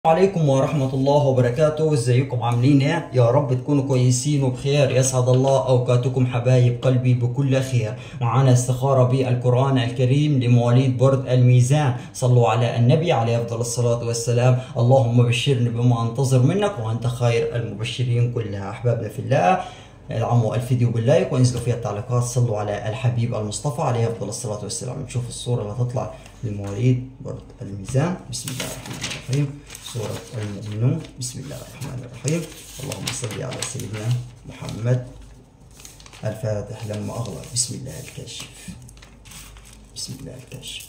عليكم ورحمة الله وبركاته ازيكم عاملين ايه يا رب تكونوا كويسين وبخير يسعد الله اوقاتكم حبايب قلبي بكل خير معانا استخارة بالقرآن الكريم لمواليد برد الميزان صلوا على النبي عليه افضل الصلاة والسلام اللهم بشرني بما انتظر منك وانت خير المبشرين كلها احبابنا في الله ادعموا الفيديو باللايك وانزلوا فيها التعليقات صلوا على الحبيب المصطفى عليه افضل الصلاه والسلام نشوف الصوره اللي هتطلع لمواليد برد الميزان بسم الله الرحمن الرحيم سوره المؤمنون بسم الله الرحمن الرحيم اللهم صل على سيدنا محمد الفاتح لما اغلق بسم الله الكاشف بسم الله الكاشف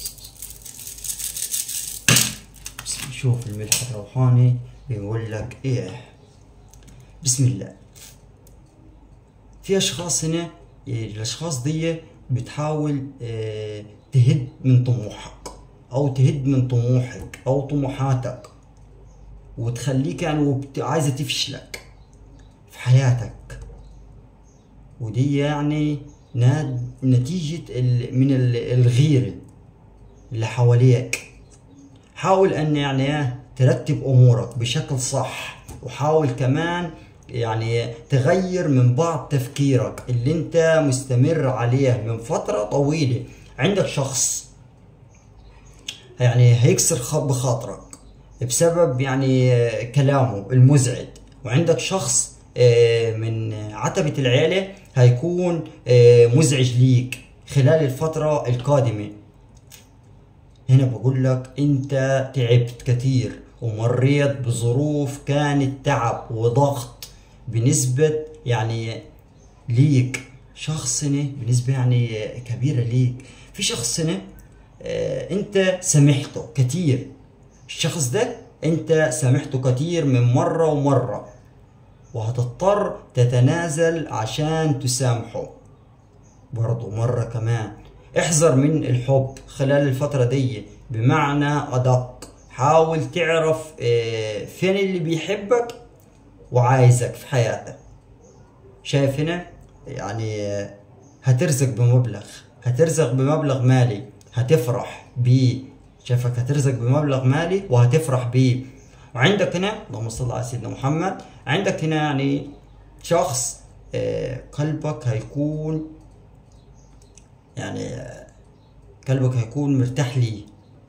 بسم شوف الملح الروحاني بيقول لك ايه بسم الله في اشخاص هنا الاشخاص دي بتحاول آه، تهد من طموحك او تهد من طموحك او طموحاتك وتخليك يعني وبت- عايزه تفشلك في حياتك ودي يعني ناد- نتيجة ال- من ال- الغيرة اللي حواليك حاول ان يعني إيه ترتب امورك بشكل صح وحاول كمان يعني تغير من بعض تفكيرك اللي انت مستمر عليه من فترة طويلة عندك شخص يعني هيكسر خ- بخاطرك بسبب يعني آه، كلامه المزعج وعندك شخص آه، من عتبة العيلة هيكون آه، مزعج ليك خلال الفترة القادمة هنا بقول لك انت تعبت كتير ومريت بظروف كانت تعب وضغط بنسبة يعني ليك شخص هنا بنسبة يعني كبيرة ليك في شخص هنا آه، انت سامحته كتير الشخص ده انت سامحته كتير من مرة ومرة وهتضطر تتنازل عشان تسامحه برضو مرة كمان احذر من الحب خلال الفترة دي بمعنى أدق حاول تعرف آه، فين اللي بيحبك وعايزك في حياتك شايف هنا يعني آه، هترزق بمبلغ هترزق بمبلغ مالي هتفرح بيه شايفك هترزق بمبلغ مالي وهتفرح بيه وعندك هنا اللهم صل على سيدنا محمد عندك هنا يعني شخص آه، قلبك هيكون يعني آه، قلبك هيكون مرتاح ليه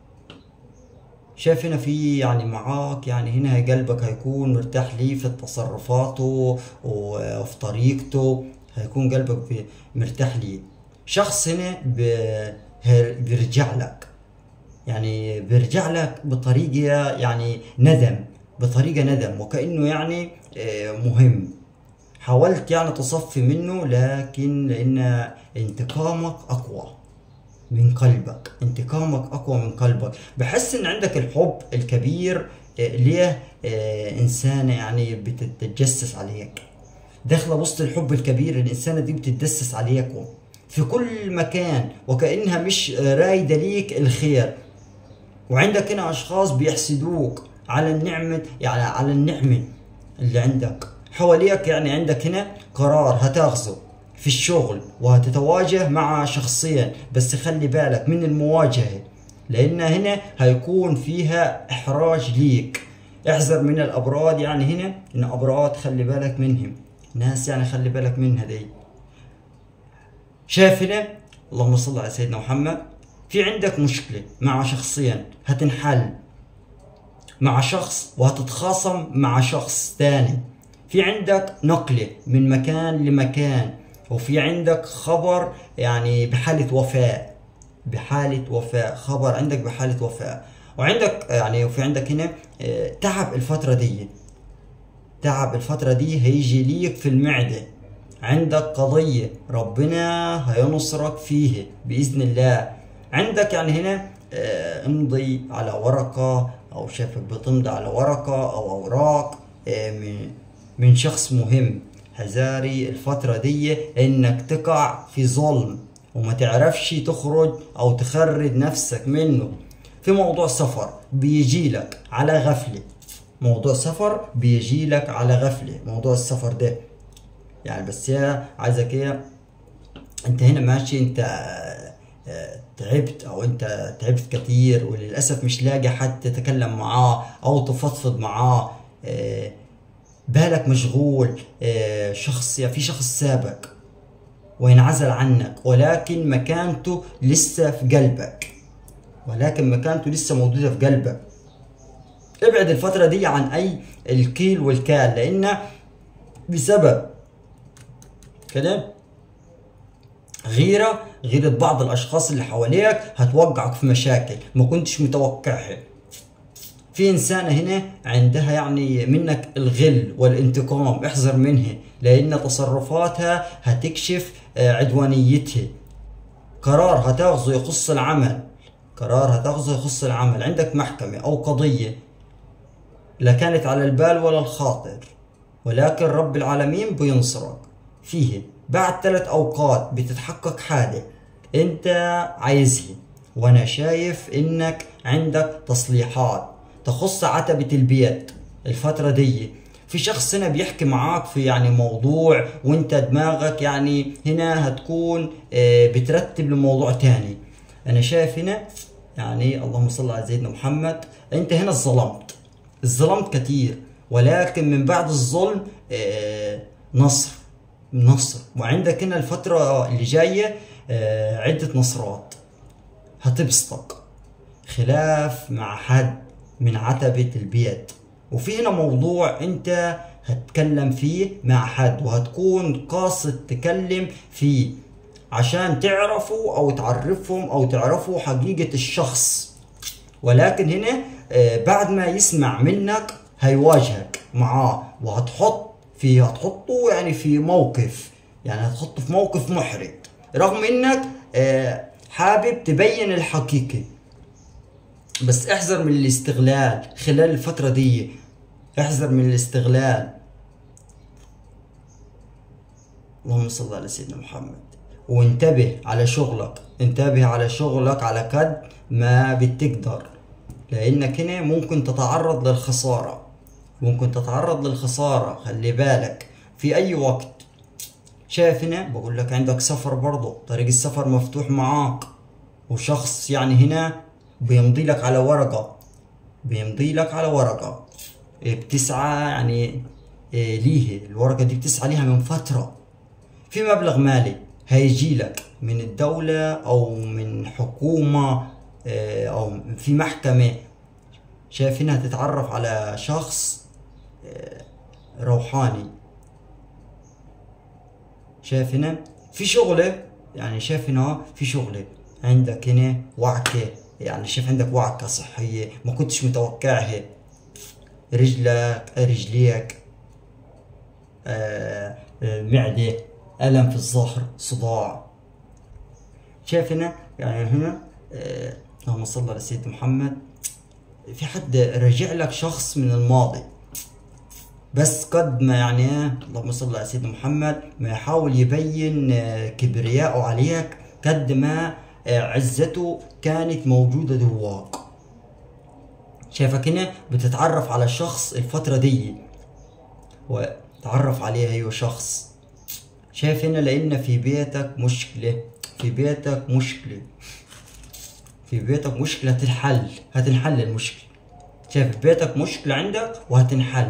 شايف هنا في يعني معاك يعني هنا قلبك هيكون مرتاح ليه في تصرفاته وفي طريقته هيكون قلبك بي- مرتاح ليه شخص هنا ب- هر- بيرجع لك يعني بيرجع لك بطريقة يعني ندم بطريقة ندم وكأنه يعني آه، مهم حاولت يعني تصفي منه لكن لأن انتقامك أقوى من قلبك انتقامك اقوى من قلبك بحس ان عندك الحب الكبير آه، ليه آه، انسانه يعني بتتجسس عليك داخله وسط الحب الكبير الانسانه دي بتتجسس عليك في كل مكان وكانها مش آه، رايده ليك الخير وعندك هنا اشخاص بيحسدوك على النعمة يعني على النعمة اللي عندك حواليك يعني عندك هنا قرار هتاخذه في الشغل وهتتواجه مع شخصين بس خلي بالك من المواجهة لان هنا هيكون فيها احراج ليك احذر من الابراج يعني هنا ان ابراج خلي بالك منهم ناس يعني خلي بالك منها دي شايف هنا اللهم صل على سيدنا محمد في عندك مشكلة مع شخصين هتنحل مع شخص وهتتخاصم مع شخص تاني في عندك نقلة من مكان لمكان وفي عندك خبر يعني بحالة وفاة بحالة وفاة خبر عندك بحالة وفاة وعندك يعني وفي عندك هنا آه، تعب الفترة دي تعب الفترة دي هيجي ليك في المعدة عندك قضية ربنا هينصرك فيه بإذن الله عندك يعني هنا آه، امضي على ورقة أو شافك بتمضي على ورقة أو أوراق آه، من من شخص مهم هزاري الفترة دي إنك تقع في ظلم وما تعرفش تخرج أو تخرج نفسك منه في موضوع سفر بيجي لك على غفلة موضوع سفر بيجي لك على غفلة موضوع السفر ده يعني بس هي عايزك ايه انت هنا ماشي انت آه، تعبت او انت تعبت كتير وللاسف مش لاقي حد تتكلم معاه او تفضفض معاه آه، بالك مشغول آه، شخص في شخص سابك وينعزل عنك ولكن مكانته لسه في قلبك ولكن مكانته لسه موجودة في قلبك ابعد الفترة دي عن أي الكيل والكال لأن بسبب كده غيرة غيرة بعض الأشخاص اللي حواليك هتوقعك في مشاكل ما كنتش متوقعها في إنسانة هنا عندها يعني منك الغل والانتقام احذر منها لأن تصرفاتها هتكشف آه، عدوانيتها قرار هتاخذه يخص العمل قرار هتاخذه يخص العمل عندك محكمة أو قضية لا كانت على البال ولا الخاطر ولكن رب العالمين بينصرك فيه بعد ثلاث أوقات بتتحقق حاجة أنت عايزها وأنا شايف إنك عندك تصليحات تخص عتبة البيت الفترة دي في شخص هنا بيحكي معاك في يعني موضوع وانت دماغك يعني هنا هتكون آه، بترتب لموضوع تاني انا شايف هنا يعني اللهم صل على سيدنا محمد انت هنا ظلمت الظلمت كتير ولكن من بعد الظلم آه، نصر نصر وعندك هنا الفترة اللي جاية آه، عدة نصرات هتبسطك خلاف مع حد من عتبة البيت وفي هنا موضوع انت هتتكلم فيه مع حد وهتكون قاصد تكلم فيه عشان تعرفوا او تعرفهم او تعرفوا حقيقة الشخص ولكن هنا آه، بعد ما يسمع منك هيواجهك معاه وهتحط في هتحطه يعني في موقف يعني هتحطه في موقف محرج رغم انك آه، حابب تبين الحقيقة بس احذر من الاستغلال خلال الفترة دي احذر من الاستغلال اللهم صل على سيدنا محمد وانتبه على شغلك انتبه على شغلك على قد ما بتقدر لانك هنا ممكن تتعرض للخسارة ممكن تتعرض للخسارة خلي بالك في اي وقت شايف هنا بقول لك عندك سفر برضه طريق السفر مفتوح معاك وشخص يعني هنا بيمضي لك على ورقة بيمضي لك على ورقة إيه، بتسعى يعني إيه، ليه الورقة دي بتسعى ليها من فترة في مبلغ مالي هيجي لك من الدولة أو من حكومة إيه، أو في محكمة شايف هنا تتعرف على شخص روحاني شايف هنا في شغلة يعني شايف هنا في شغلة عندك هنا وعكة يعني شايف عندك وعكة صحية ما كنتش متوقعها رجلك رجليك آه معدة ألم في الظهر صداع شايف هنا يعني هنا آه اللهم صل على سيدنا محمد في حد رجع لك شخص من الماضي بس قد ما يعني اللهم صل على سيدنا محمد ما يحاول يبين آه، كبرياءه عليك قد ما آه، عزته كانت موجودة جواك شايفك هنا بتتعرف على شخص الفترة دي وتعرف عليه أيوة شخص شايف هنا لأن في بيتك مشكلة في بيتك مشكلة في بيتك مشكلة هتنحل هتنحل المشكلة شايف بيتك مشكلة عندك وهتنحل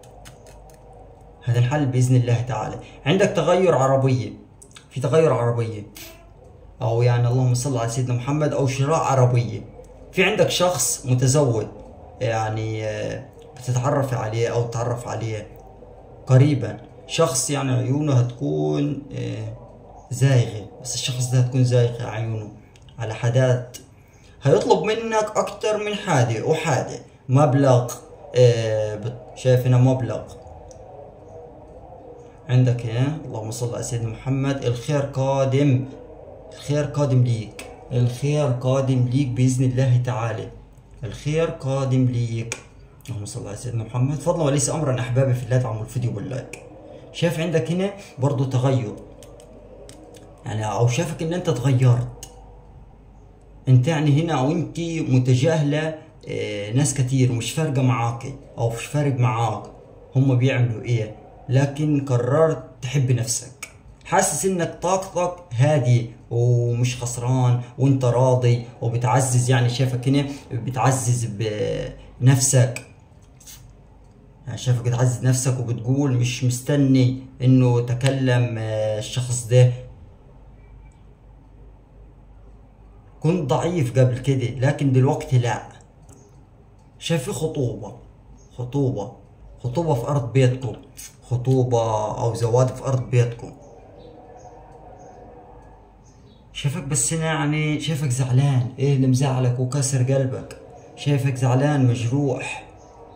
هتنحل بإذن الله تعالى عندك تغير عربية في تغير عربية او يعني اللهم صل على سيدنا محمد او شراء عربيه في عندك شخص متزوج يعني آه، بتتعرف عليه او تتعرف عليه قريبا شخص يعني عيونه هتكون آه، زايغه بس الشخص ده هتكون زايغه عيونه على حدات هيطلب منك اكتر من حاجه وحاجه مبلغ آه، شايف هنا مبلغ عندك يا اللهم صل على سيدنا محمد الخير قادم الخير قادم ليك الخير قادم ليك بإذن الله تعالى الخير قادم ليك اللهم صل على سيدنا محمد فضلا وليس أمرا أحبابي في الله تعمل الفيديو باللايك شايف عندك هنا برضو تغير يعني أو شافك إن أنت تغيرت أنت يعني هنا أو أنت متجاهلة آه، ناس كتير مش فارقة معاك أو مش فارق معاك هم بيعملوا إيه لكن قررت تحب نفسك حاسس انك طاقتك هادية ومش خسران وانت راضي وبتعزز يعني شايفك هنا بتعزز بنفسك يعني شايفك بتعزز نفسك وبتقول مش مستني انه تكلم آه، الشخص ده كنت ضعيف قبل كده لكن دلوقتي لا شايف في خطوبة خطوبة خطوبة في أرض بيتكم خطوبة أو زواج في أرض بيتكم شايفك بس هنا يعني شايفك زعلان ايه اللي مزعلك وكسر قلبك شايفك زعلان مجروح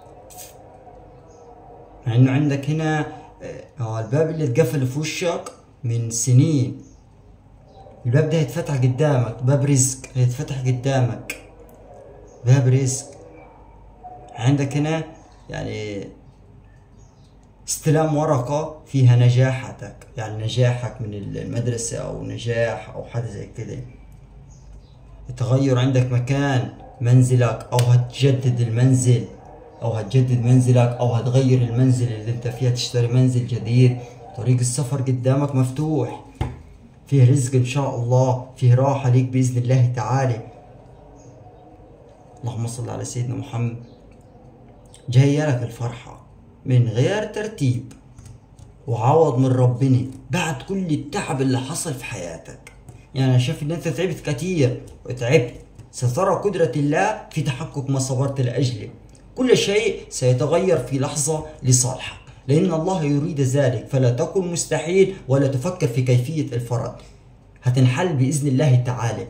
مع انه عندك هنا آه الباب اللي اتقفل في وشك من سنين الباب ده هيتفتح قدامك باب رزق هيتفتح قدامك باب رزق عندك هنا يعني استلام ورقة فيها نجاحتك يعني نجاحك من المدرسة أو نجاح أو حاجة زي كده تغير عندك مكان منزلك أو هتجدد المنزل أو هتجدد منزلك أو هتغير المنزل اللي أنت فيها تشتري منزل جديد طريق السفر قدامك مفتوح فيه رزق إن شاء الله فيه راحة ليك بإذن الله تعالى اللهم صل على سيدنا محمد جاية لك الفرحة من غير ترتيب وعوض من ربنا بعد كل التعب اللي حصل في حياتك يعني انا شايف ان انت تعبت كتير وتعبت سترى قدرة الله في تحقق ما صبرت لأجله كل شيء سيتغير في لحظة لصالحك لأن الله يريد ذلك فلا تكن مستحيل ولا تفكر في كيفية الفرج هتنحل بإذن الله تعالى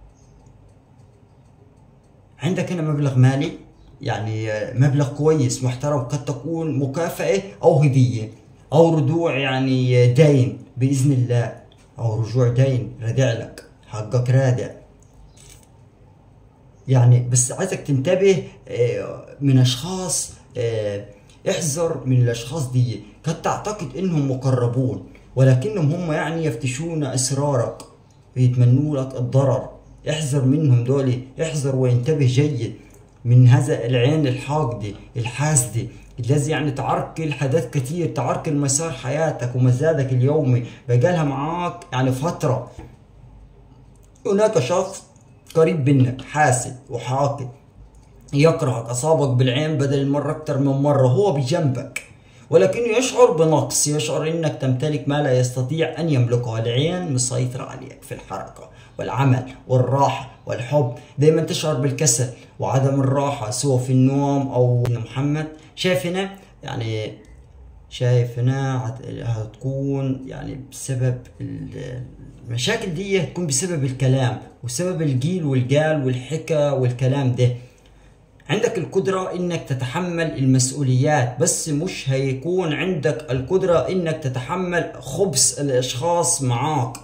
عندك هنا مبلغ مالي يعني مبلغ كويس محترم قد تكون مكافأة أو هدية أو رجوع يعني دين بإذن الله أو رجوع دين ردع لك حقك رادع يعني بس عايزك تنتبه من أشخاص احذر من الأشخاص دي قد تعتقد إنهم مقربون ولكنهم هم يعني يفتشون أسرارك ويتمنوا لك الضرر احذر منهم دولي احذر وانتبه جيد من هذا العين الحاقدة الحاسدة الذي يعني تعرقل حاجات كتير تعرقل مسار حياتك ومزاجك اليومي بقالها معاك يعني فترة هناك شخص قريب منك حاسد وحاقد يكرهك أصابك بالعين بدل المرة أكتر من مرة هو بجنبك ولكنه يشعر بنقص يشعر انك تمتلك ما لا يستطيع ان يملكه العين مسيطرة عليك في الحركة والعمل والراحة والحب دايما تشعر بالكسل وعدم الراحة سواء في النوم او محمد شايف هنا يعني شايف هنا هتكون يعني بسبب المشاكل دي هتكون بسبب الكلام وسبب الجيل والجال والحكى والكلام ده عندك القدرة انك تتحمل المسؤوليات بس مش هيكون عندك القدرة انك تتحمل خبز الاشخاص معاك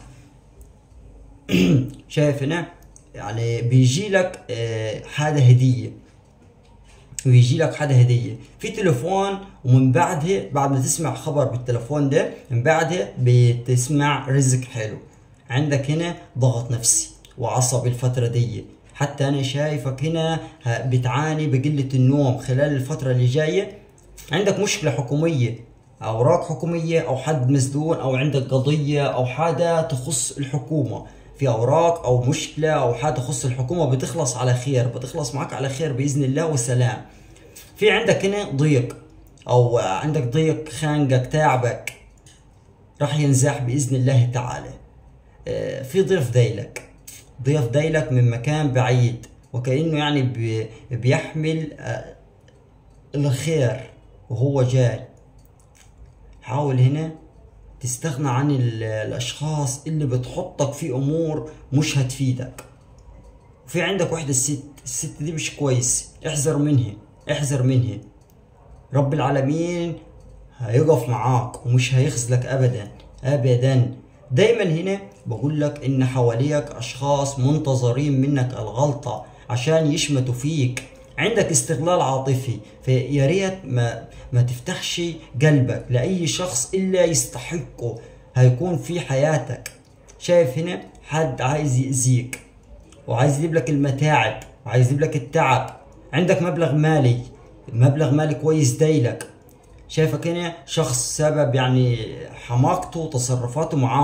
شايف هنا يعني بيجي لك حاجة هدية ويجي لك حدا هدية في تليفون ومن بعدها بعد ما تسمع خبر بالتليفون ده من بعدها بتسمع رزق حلو عندك هنا ضغط نفسي وعصبي الفترة دي حتى انا شايفك هنا بتعاني بقلة النوم خلال الفترة اللي جاية عندك مشكلة حكومية اوراق حكومية او حد مسدون او عندك قضية او حاجة تخص الحكومة في اوراق او مشكلة او حاجة تخص الحكومة بتخلص على خير بتخلص معك على خير باذن الله وسلام في عندك هنا ضيق او عندك ضيق خانقك تعبك راح ينزاح باذن الله تعالى في ضيف دايلك ضيف دايلك من مكان بعيد وكأنه يعني بيحمل الخير وهو جاي حاول هنا تستغنى عن الأشخاص اللي بتحطك في أمور مش هتفيدك في عندك واحدة الست الست دي مش كويس احذر منها احذر منها رب العالمين هيقف معاك ومش هيخذلك أبدا أبدا دايما هنا بقول لك ان حواليك اشخاص منتظرين منك الغلطة عشان يشمتوا فيك عندك استغلال عاطفي فيا ريت ما ما تفتحش قلبك لاي شخص الا يستحقه هيكون في حياتك شايف هنا حد عايز يأذيك وعايز يجيب لك المتاعب وعايز يجيب لك التعب عندك مبلغ مالي مبلغ مالي كويس دايلك شايفك هنا شخص سبب يعني حماقته وتصرفاته معاك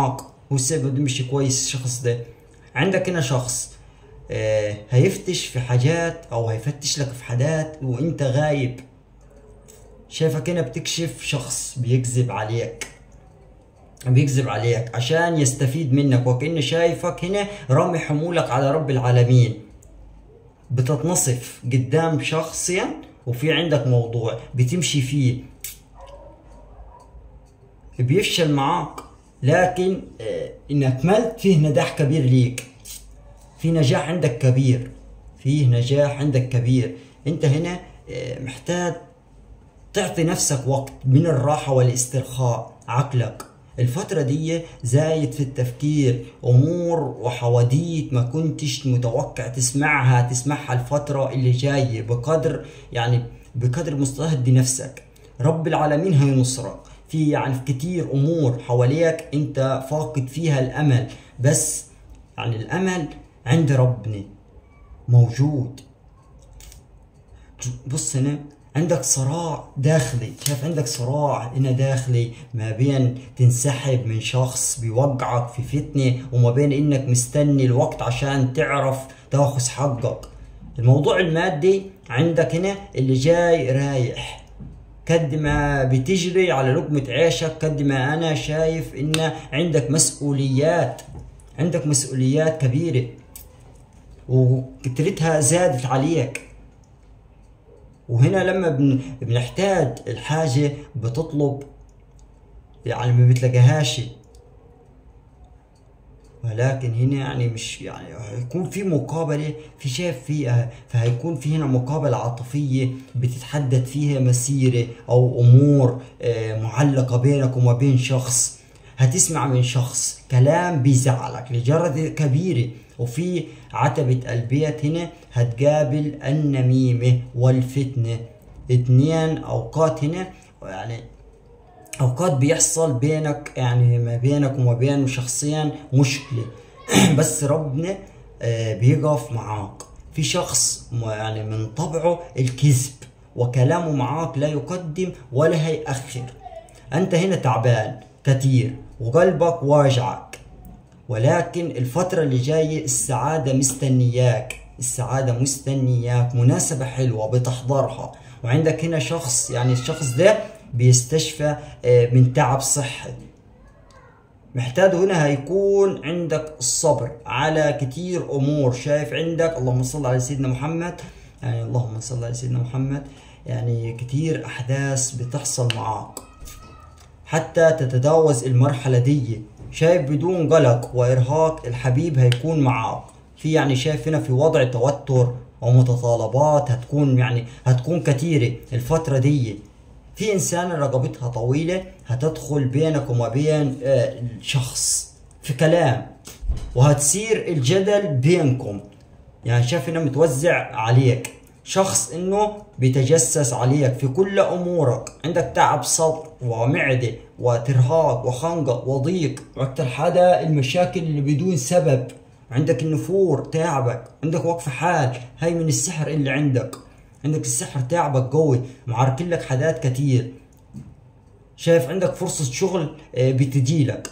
هو السبب مش كويس الشخص ده عندك هنا شخص آه هيفتش في حاجات او هيفتش لك في حاجات وانت غايب شايفك هنا بتكشف شخص بيكذب عليك بيكذب عليك عشان يستفيد منك وكأنه شايفك هنا رامي حمولك على رب العالمين بتتنصف قدام شخصيا وفي عندك موضوع بتمشي فيه بيفشل معاك لكن آه، ان اكملت فيه نجاح كبير ليك في نجاح عندك كبير فيه نجاح عندك كبير انت هنا آه، محتاج تعطي نفسك وقت من الراحة والاسترخاء عقلك الفترة دي زايد في التفكير أمور وحواديت ما كنتش متوقع تسمعها تسمعها الفترة اللي جاية بقدر يعني بقدر مستهدي نفسك رب العالمين هينصرك في يعني في كتير أمور حواليك أنت فاقد فيها الأمل بس يعني الأمل عند ربنا موجود بص هنا عندك صراع داخلي شايف عندك صراع هنا داخلي ما بين تنسحب من شخص بيوقعك في فتنة وما بين انك مستني الوقت عشان تعرف تاخذ حقك الموضوع المادي عندك هنا اللي جاي رايح قد ما بتجري على لقمة عيشك قد ما انا شايف ان عندك مسؤوليات عندك مسؤوليات كبيرة وكترتها زادت عليك وهنا لما بن... بنحتاج الحاجة بتطلب يعني ما بتلاقيهاش ولكن هنا يعني مش يعني هيكون في مقابلة في شايف فيها فهيكون في هنا مقابلة عاطفية بتتحدد فيها مسيرة أو أمور آه، معلقة بينك وما بين شخص هتسمع من شخص كلام بيزعلك لجرد كبيرة وفي عتبة البيت هنا هتقابل النميمة والفتنة اتنين أوقات هنا يعني أوقات بيحصل بينك يعني ما بينك وما بين شخصيا مشكلة بس ربنا آه، بيقف معاك في شخص يعني من طبعه الكذب وكلامه معاك لا يقدم ولا هيأخر أنت هنا تعبان كتير وقلبك واجعك ولكن الفترة اللي جاية السعادة مستنياك السعادة مستنياك مناسبة حلوة بتحضرها وعندك هنا شخص يعني الشخص ده بيستشفى آه، من تعب صحي محتاج هنا هيكون عندك الصبر على كتير امور شايف عندك اللهم صل على سيدنا محمد يعني اللهم صل على سيدنا محمد يعني كتير احداث بتحصل معاك حتى تتجاوز المرحلة دي شايف بدون قلق وإرهاق الحبيب هيكون معاك في يعني شايف هنا في وضع توتر ومتطلبات هتكون يعني هتكون كثيرة الفترة دي في إنسان رقبتها طويلة هتدخل بينك وما بين الشخص آه، في كلام وهتصير الجدل بينكم يعني شايف هنا متوزع عليك شخص انه بيتجسس عليك في كل امورك عندك تعب صدر ومعدة وترهاق وخنقة وضيق واكتر حدا المشاكل اللي بدون سبب عندك النفور تعبك عندك وقف حال هاي من السحر اللي عندك عندك السحر تعبك قوي معركل لك حاجات كتير شايف عندك فرصة شغل آه، بتجيلك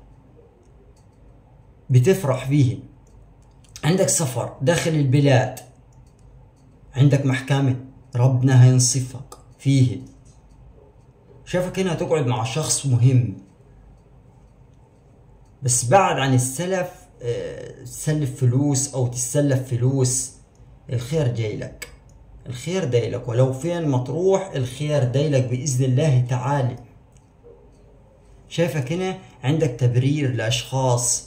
بتفرح فيه عندك سفر داخل البلاد عندك محكمة ربنا هينصفك فيه شافك هنا هتقعد مع شخص مهم بس بعد عن السلف آه، تسلف فلوس او تسلف فلوس الخير جاي لك الخير داي لك ولو فين ما تروح الخير داي لك باذن الله تعالى شايفك هنا عندك تبرير لاشخاص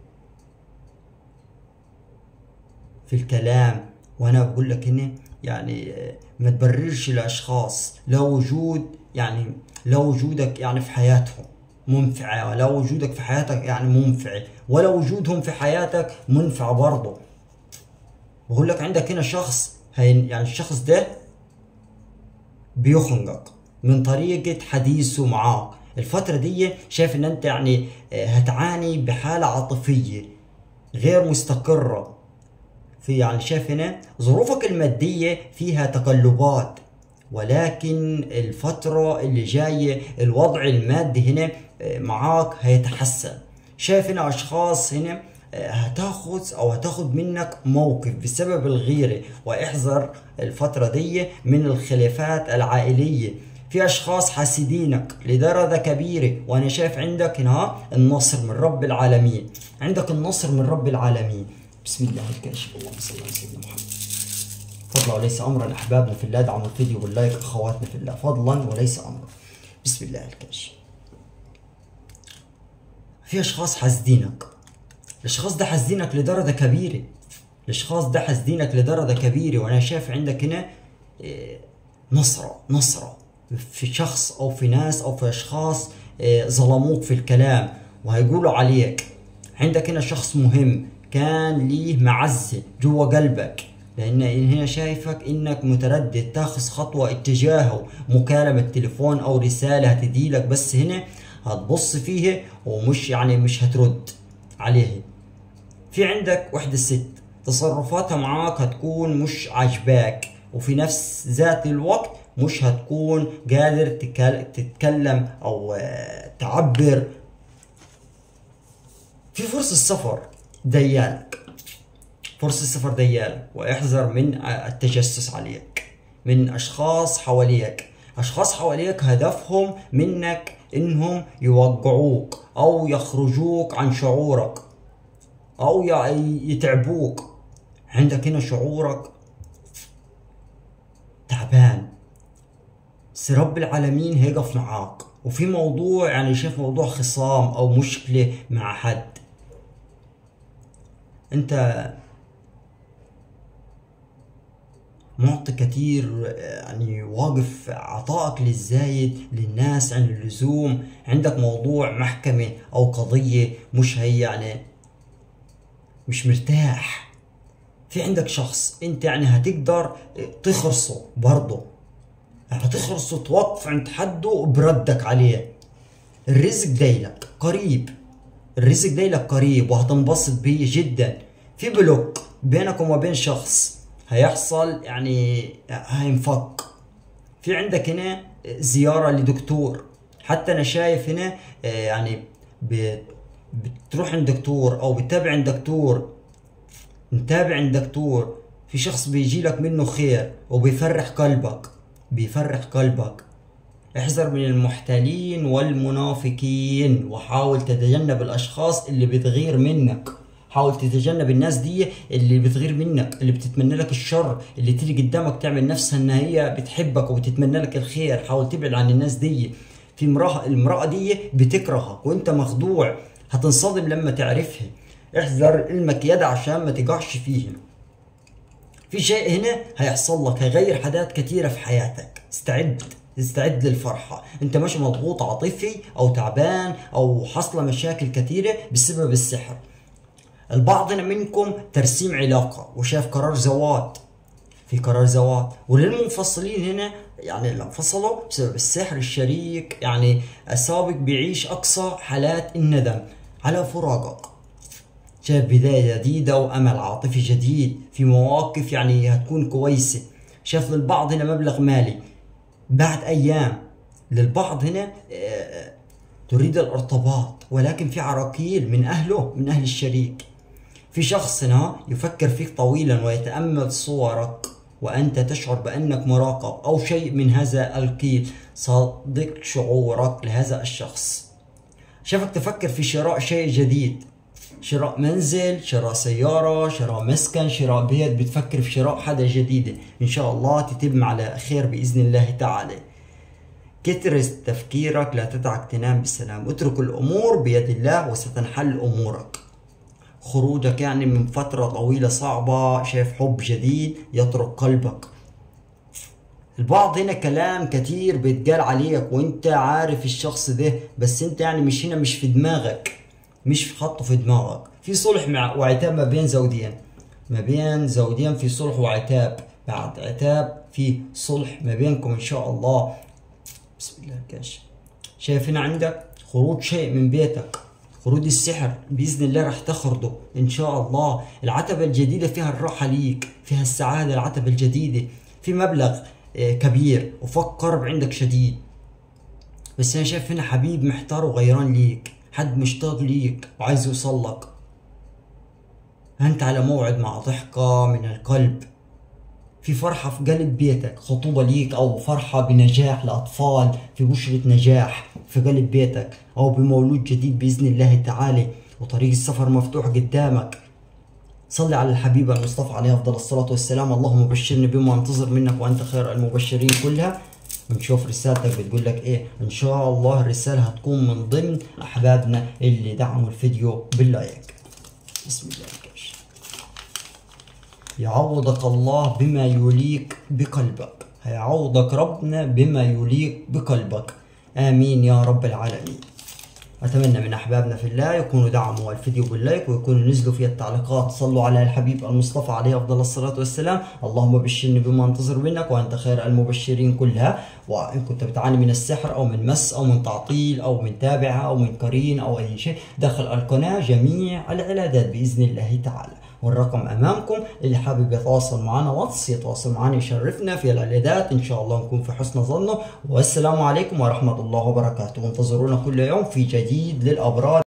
في الكلام وانا بقول لك هنا يعني ما تبررش الاشخاص لا وجود يعني لا وجودك يعني في حياتهم منفعة ولا وجودك في حياتك يعني منفع ولا وجودهم في حياتك منفع برضه بقول لك عندك هنا شخص هي يعني الشخص ده بيخنقك من طريقة حديثه معاك الفترة دي شايف ان انت يعني آه، هتعاني بحالة عاطفية غير مستقرة في يعني شايف هنا ظروفك المادية فيها تقلبات ولكن الفترة اللي جاية الوضع المادي هنا آه، معاك هيتحسن شايف هنا اشخاص هنا آه، هتاخذ او هتاخذ منك موقف بسبب الغيره واحذر الفتره دي من الخلافات العائليه في اشخاص حاسدينك لدرجه كبيره وانا شايف عندك هنا النصر من رب العالمين عندك النصر من رب العالمين بسم الله الكاشف اللهم صل على سيدنا محمد فضلا وليس امرا احبابنا في الله دعموا الفيديو باللايك اخواتنا في الله فضلا وليس امرا بسم الله الكاشف في اشخاص حاسدينك الاشخاص ده حاسدينك لدرجه كبيره الاشخاص ده حاسدينك لدرجه كبيره وانا شايف عندك هنا إيه، نصره نصره في شخص او في ناس او في اشخاص إيه، ظلموك في الكلام وهيقولوا عليك عندك هنا شخص مهم كان ليه معزه جوا قلبك لان هنا شايفك انك متردد تاخذ خطوه اتجاهه مكالمه تليفون او رساله هتديلك بس هنا هتبص فيها ومش يعني مش هترد عليه في عندك وحدة ست تصرفاتها معاك هتكون مش عاجباك وفي نفس ذات الوقت مش هتكون قادر تتكلم او آه، تعبر في فرصة سفر ديالك فرصة السفر ديالك واحذر من التجسس عليك من اشخاص حواليك اشخاص حواليك هدفهم منك انهم يوقعوك او يخرجوك عن شعورك او يتعبوك عندك هنا شعورك تعبان بس رب العالمين هيقف معاك وفي موضوع يعني شايف موضوع خصام او مشكلة مع حد انت معطي كثير يعني واقف عطائك للزايد للناس عن اللزوم عندك موضوع محكمة أو قضية مش هي يعني مش مرتاح في عندك شخص انت يعني هتقدر تخرصه برضه هتخرصه توقف عند حده بردك عليه الرزق دايلك قريب الرزق دايلك قريب وهتنبسط بيه جدا في بلوك بينك وما بين شخص هيحصل يعني هينفك في عندك هنا زيارة لدكتور حتى أنا شايف هنا آه، يعني بتروح عند دكتور أو بتتابع عند دكتور متابع عند دكتور في شخص بيجي لك منه خير وبيفرح قلبك بيفرح قلبك احذر من المحتالين والمنافقين وحاول تتجنب الاشخاص اللي بتغير منك حاول تتجنب الناس دي اللي بتغير منك اللي بتتمنى لك الشر اللي تيجي قدامك تعمل نفسها ان هي بتحبك وبتتمنى لك الخير حاول تبعد عن الناس دي في امراه المراه دي بتكرهك وانت مخدوع هتنصدم لما تعرفها احذر علمك يد عشان ما تقعش فيه في شيء هنا هيحصل لك هيغير حاجات كثيرة في حياتك استعد استعد للفرحة انت مش مضغوط عاطفي او تعبان او حصل مشاكل كثيرة بسبب السحر البعض منكم ترسيم علاقة وشاف قرار زواج في قرار زواج وللمنفصلين هنا يعني اللي انفصلوا بسبب السحر الشريك يعني السابق بيعيش اقصى حالات الندم على فراقك شايف بداية جديدة وامل عاطفي جديد في مواقف يعني هتكون كويسة شاف للبعض هنا مبلغ مالي بعد ايام للبعض هنا آه، تريد الارتباط ولكن في عراقيل من اهله من اهل الشريك في شخص هنا يفكر فيك طويلا ويتأمل صورك وأنت تشعر بأنك مراقب أو شيء من هذا القيل صدق شعورك لهذا الشخص شافك تفكر في شراء شيء جديد شراء منزل شراء سيارة شراء مسكن شراء بيت بتفكر في شراء حاجة جديدة إن شاء الله تتم على خير بإذن الله تعالى كتر تفكيرك لا تدعك تنام بسلام اترك الأمور بيد الله وستنحل أمورك خروجك يعني من فترة طويلة صعبة شايف حب جديد يطرق قلبك البعض هنا كلام كتير بيتقال عليك وانت عارف الشخص ده بس انت يعني مش هنا مش في دماغك مش في خطه في دماغك في صلح مع وعتاب ما بين زوجين ما بين زوجين في صلح وعتاب بعد عتاب في صلح ما بينكم ان شاء الله بسم الله الكاش شايف هنا عندك خروج شيء من بيتك خروج السحر باذن الله راح تخرده ان شاء الله العتبه الجديده فيها الراحه ليك فيها السعاده العتبه الجديده في مبلغ آه، كبير وفق قرب عندك شديد بس انا شايف هنا حبيب محتار وغيران ليك حد مشتاق ليك وعايز يوصل لك أنت على موعد مع ضحكة من القلب في فرحة في قلب بيتك خطوبة ليك أو فرحة بنجاح لأطفال في بشرة نجاح في قلب بيتك أو بمولود جديد بإذن الله تعالى وطريق السفر مفتوح قدامك صلي على الحبيب المصطفى عليه أفضل الصلاة والسلام اللهم بشرني بما انتظر منك وأنت خير المبشرين كلها ونشوف رسالتك بتقول لك ايه ان شاء الله الرسالة هتكون من ضمن احبابنا اللي دعموا الفيديو باللايك بسم الله الكريم يعوضك الله بما يليق بقلبك هيعوضك ربنا بما يليق بقلبك امين يا رب العالمين اتمنى من احبابنا في الله يكونوا دعموا الفيديو باللايك ويكونوا نزلوا في التعليقات صلوا على الحبيب المصطفى عليه افضل الصلاه والسلام اللهم بشرني بما انتظر منك وانت خير المبشرين كلها وان كنت بتعاني من السحر او من مس او من تعطيل او من تابعه او من قرين او اي شيء داخل القناه جميع العلاجات باذن الله تعالى والرقم امامكم اللي حابب يتواصل معنا واتس يتواصل معنا يشرفنا في العيادات ان شاء الله نكون في حسن ظنه والسلام عليكم ورحمه الله وبركاته وانتظرونا كل يوم في جديد للابرار